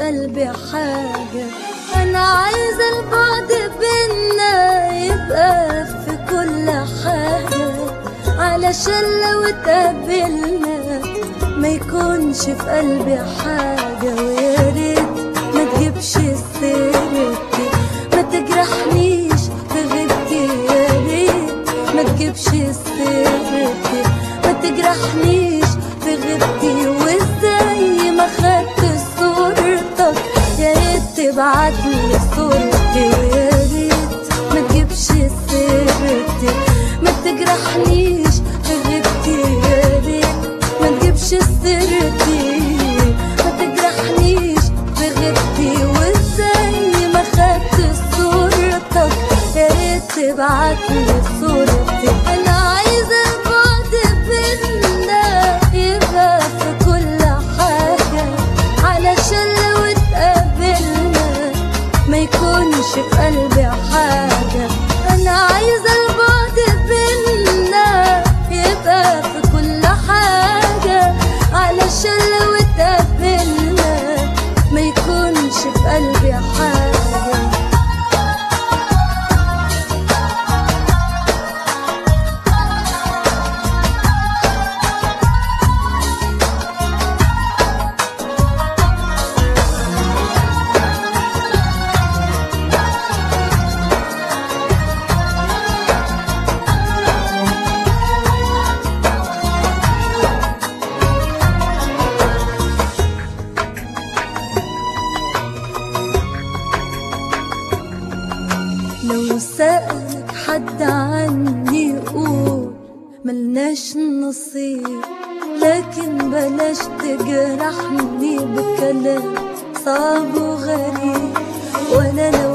قلبي حاجة أنا عايزة البعد بينا يبقى في كل حاجة علشان لو اتقابلنا ما يكونش في قلبي حاجة ويا ريت ما تجيبش سيرتي ما تجرحنيش بغيرتي يا ريت ما تجيبش سيرتي ما تجرحنيش بغيرتي وازاي ما خدت صورتك يا ريت تبعتلي صورتي ويا ريت ما تجيبش سيرتي ما تجرحنيش بغيرتي يا ريت ما تجيبش سيرتي ما تجرحنيش بغيرتي وازاي ما خدت صورتك يا ريت تبعتلي صورتي انا عايزه البعد بينا يبقى في كل حاجه علشان لو اتقابلنا ما يكونش في قلبي حاجه انا عايزه البعد بينا يبقى في كل حاجه علشان لو اتقابلنا ما يكونش في قلبي حاجه لو سألك حد عني قول ملناش نصيب لكن بلاش تجرحني بكلام صعب وغريب وانا لو